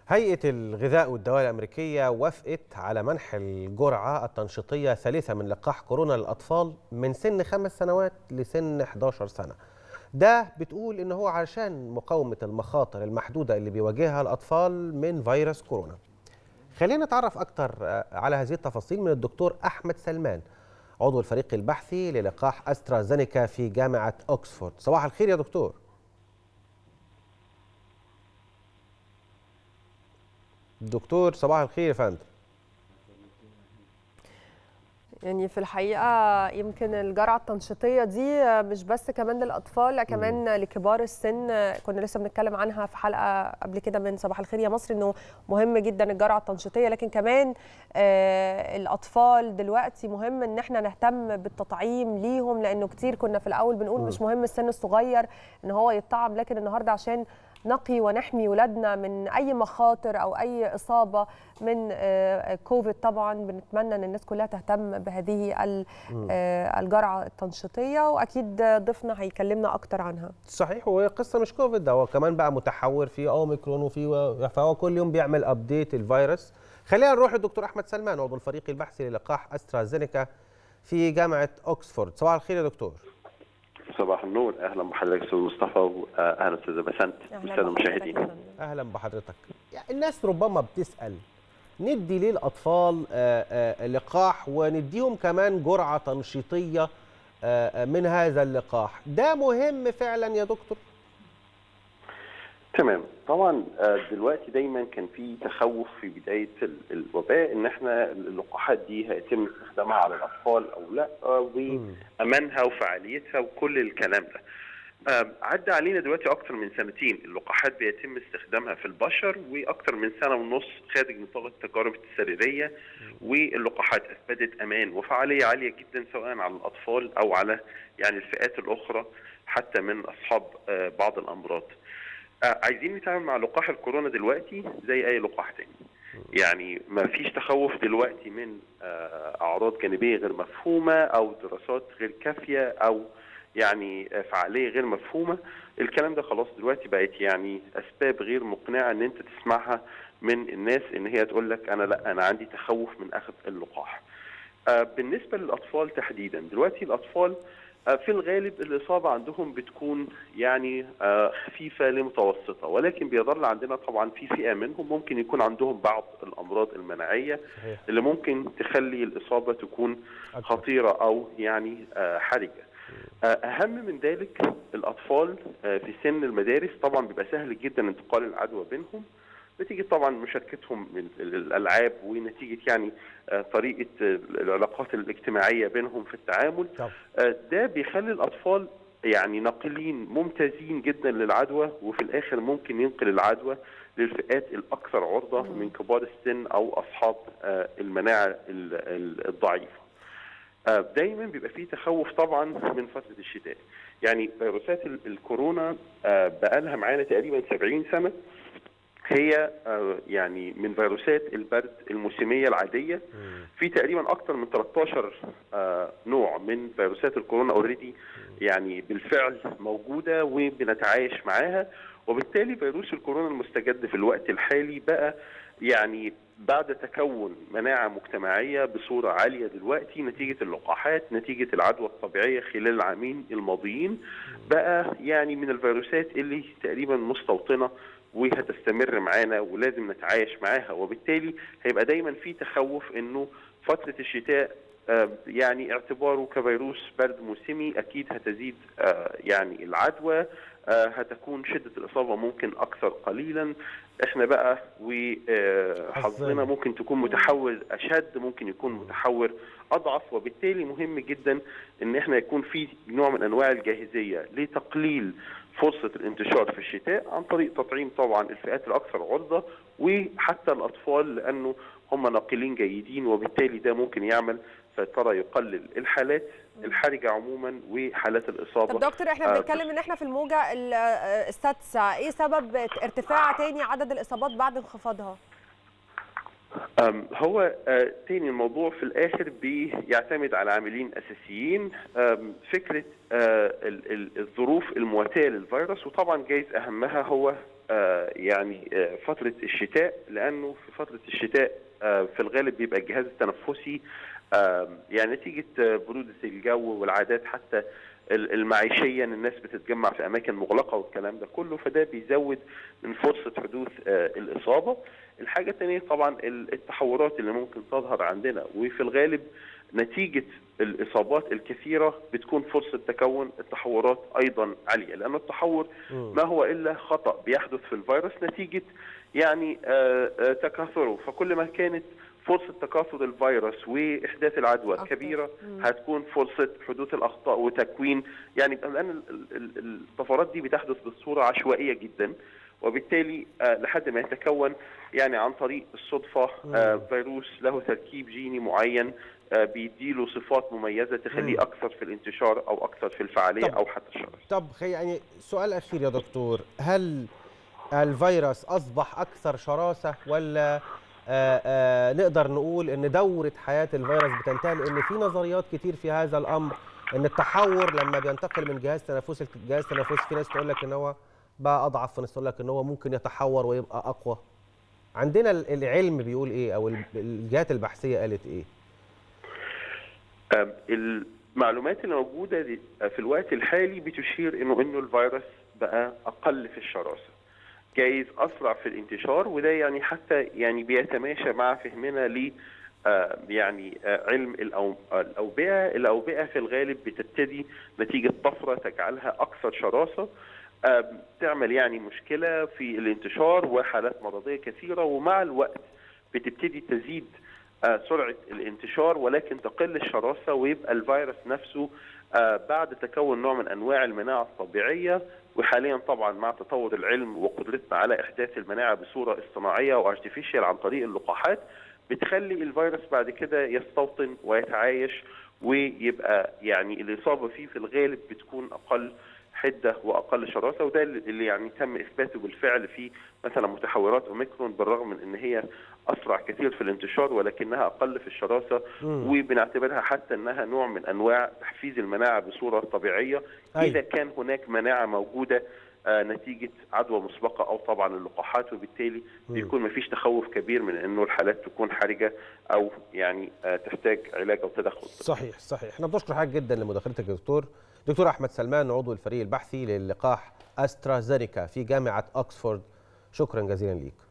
هيئة الغذاء والدواء الأمريكية وافقت على منح الجرعة التنشيطية الثالثة من لقاح كورونا للأطفال من سن خمس سنوات لسن 11 سنة ده بتقول إن هو علشان مقاومة المخاطر المحدودة اللي بيواجهها الأطفال من فيروس كورونا خلينا نتعرف أكتر على هذه التفاصيل من الدكتور أحمد سلمان عضو الفريق البحثي للقاح أسترازينيكا في جامعة أكسفورد صباح الخير يا دكتور دكتور صباح الخير يا فندم يعني في الحقيقة يمكن الجرعة التنشيطية دي مش بس كمان للأطفال لا كمان لكبار السن كنا لسه بنتكلم عنها في حلقة قبل كده من صباح الخير يا مصر إنه مهم جدا الجرعة التنشيطية لكن كمان آه الأطفال دلوقتي مهم إن احنا نهتم بالتطعيم ليهم لأنه كتير كنا في الأول بنقول مش مهم السن الصغير إن هو يتطعم لكن النهاردة عشان نقي ونحمي ولادنا من اي مخاطر او اي اصابه من كوفيد طبعا بنتمنى ان الناس كلها تهتم بهذه الجرعه التنشيطيه واكيد ضيفنا هيكلمنا اكتر عنها صحيح وهي قصه مش كوفيد ده هو كمان بقى متحور في اوميكرون وفي فهو كل يوم بيعمل ابديت الفيروس خلينا نروح للدكتور احمد سلمان عضو الفريق البحثي للقاح استرازينيكا في جامعه اوكسفورد صباح الخير يا دكتور صباح النور اهلا بحضرتك استاذ مصطفى واهلا استاذه بسنت والساده المشاهدين اهلا بحضرتك يعني الناس ربما بتسال ندي ليه الاطفال لقاح ونديهم كمان جرعه تنشيطيه من هذا اللقاح ده مهم فعلا يا دكتور تمام طبعا دلوقتي دايما كان في تخوف في بدايه الوباء ان احنا اللقاحات دي هيتم استخدامها على الاطفال او لا وامانها وفعاليتها وكل الكلام ده عدى علينا دلوقتي اكتر من سنتين اللقاحات بيتم استخدامها في البشر واكتر من سنه ونص خارج نطاق التجارب السريريه واللقاحات اثبتت امان وفعاليه عاليه جدا سواء على الاطفال او على يعني الفئات الاخرى حتى من اصحاب بعض الامراض. عايزين نتعامل مع لقاح الكورونا دلوقتي زي اي لقاح تاني يعني ما فيش تخوف دلوقتي من اعراض جانبيه غير مفهومه او دراسات غير كافيه او يعني فعاليه غير مفهومه الكلام ده خلاص دلوقتي بقت يعني اسباب غير مقنعه ان انت تسمعها من الناس ان هي تقول لك انا لا انا عندي تخوف من اخذ اللقاح بالنسبه للاطفال تحديدا دلوقتي الاطفال في الغالب الإصابة عندهم بتكون يعني خفيفة لمتوسطة ولكن بيظل عندنا طبعا في فئة منهم ممكن يكون عندهم بعض الأمراض المناعية صحيح. اللي ممكن تخلي الإصابة تكون خطيرة أو يعني حرجة أهم من ذلك الأطفال في سن المدارس طبعا بيبقى سهل جدا انتقال العدوى بينهم نتيجة طبعا مشاركتهم من الألعاب ونتيجة يعني طريقة العلاقات الاجتماعية بينهم في التعامل ده بيخلي الأطفال يعني ناقلين ممتازين جدا للعدوى وفي الآخر ممكن ينقل العدوى للفئات الأكثر عرضة من كبار السن أو أصحاب المناعة الضعيفة دايما بيبقى فيه تخوف طبعا من فترة الشتاء يعني فيروسات الكورونا بقالها معانا تقريبا 70 سنة هي يعني من فيروسات البرد الموسميه العاديه في تقريبا اكثر من 13 نوع من فيروسات الكورونا اوريدي يعني بالفعل موجوده وبنتعايش معاها وبالتالي فيروس الكورونا المستجد في الوقت الحالي بقى يعني بعد تكون مناعة مجتمعية بصورة عالية دلوقتي نتيجة اللقاحات نتيجة العدوى الطبيعية خلال العامين الماضيين بقى يعني من الفيروسات اللي تقريبا مستوطنة وهتستمر معانا ولازم نتعايش معاها وبالتالي هيبقى دايما في تخوف انه فتره الشتاء يعني اعتباره كفيروس برد موسمي اكيد هتزيد يعني العدوى هتكون شده الاصابه ممكن اكثر قليلا احنا بقى وحظنا ممكن تكون متحور اشد ممكن يكون متحور اضعف وبالتالي مهم جدا ان احنا يكون في نوع من انواع الجاهزيه لتقليل فرصه الانتشار في الشتاء عن طريق تطعيم طبعا الفئات الاكثر عرضه وحتى الاطفال لانه هم ناقلين جيدين وبالتالي ده ممكن يعمل فترى يقلل الحالات الحرجه عموما وحالات الاصابه طب دكتور احنا بنتكلم ان احنا في الموجه السادسه ايه سبب ارتفاع تاني عدد الاصابات بعد انخفاضها هو تاني الموضوع في الاخر بيعتمد على عاملين اساسيين فكره الظروف المواتيه للفيروس وطبعا جايز اهمها هو يعني فتره الشتاء لانه في فتره الشتاء في الغالب بيبقى الجهاز التنفسي يعني نتيجه بروده الجو والعادات حتى المعيشيه ان الناس بتتجمع في اماكن مغلقه والكلام ده كله فده بيزود من فرصه حدوث الاصابه. الحاجه الثانيه طبعا التحورات اللي ممكن تظهر عندنا وفي الغالب نتيجه الاصابات الكثيره بتكون فرصه تكون التحورات ايضا عاليه لان التحور ما هو الا خطا بيحدث في الفيروس نتيجه يعني تكاثره فكل ما كانت فرصة تكاثر الفيروس وإحداث العدوى أكثر. كبيرة مم. هتكون فرصة حدوث الأخطاء وتكوين يعني لأن الطفرات دي بتحدث بصورة عشوائية جدا وبالتالي آه لحد ما يتكون يعني عن طريق الصدفة آه فيروس له تركيب جيني معين آه بيديله صفات مميزة تخليه أكثر في الانتشار أو أكثر في الفعالية طب أو حتى الشرس طب يعني سؤال أخير يا دكتور هل الفيروس أصبح أكثر شراسة ولا آآ آآ نقدر نقول ان دوره حياه الفيروس بتنتهي لان في نظريات كتير في هذا الامر ان التحور لما بينتقل من جهاز تنفسي لجهاز تنفسي في ناس تقول لك ان هو بقى اضعف في ناس تقول لك ان هو ممكن يتحور ويبقى اقوى عندنا العلم بيقول ايه او الجهات البحثيه قالت ايه المعلومات اللي موجوده في الوقت الحالي بتشير انه انه الفيروس بقى اقل في الشراسه جايز اسرع في الانتشار وده يعني حتى يعني بيتماشى مع فهمنا ل آه يعني آه علم الاوبئه، الاوبئه في الغالب بتبتدي نتيجه طفره تجعلها اكثر شراسه آه تعمل يعني مشكله في الانتشار وحالات مرضيه كثيره ومع الوقت بتبتدي تزيد سرعه الانتشار ولكن تقل الشراسه ويبقى الفيروس نفسه بعد تكون نوع من انواع المناعه الطبيعيه وحاليا طبعا مع تطور العلم وقدرتنا على احداث المناعه بصوره اصطناعيه وارتفيشال عن طريق اللقاحات بتخلي الفيروس بعد كده يستوطن ويتعايش ويبقى يعني الاصابه فيه في الغالب بتكون اقل حده واقل شراسه وده اللي يعني تم اثباته بالفعل في مثلا متحورات اوميكرون بالرغم من ان هي اسرع كثير في الانتشار ولكنها اقل في الشراسه مم. وبنعتبرها حتى انها نوع من انواع تحفيز المناعه بصوره طبيعيه أي. اذا كان هناك مناعه موجوده آه نتيجه عدوى مسبقه او طبعا اللقاحات وبالتالي بيكون ما فيش تخوف كبير من انه الحالات تكون حرجه او يعني آه تحتاج علاج او تدخل صحيح صحيح احنا بنشكر حضرتك جدا لمداخلتك يا دكتور دكتور احمد سلمان عضو الفريق البحثي للقاح استرازينيكا في جامعه اوكسفورد شكرا جزيلا ليك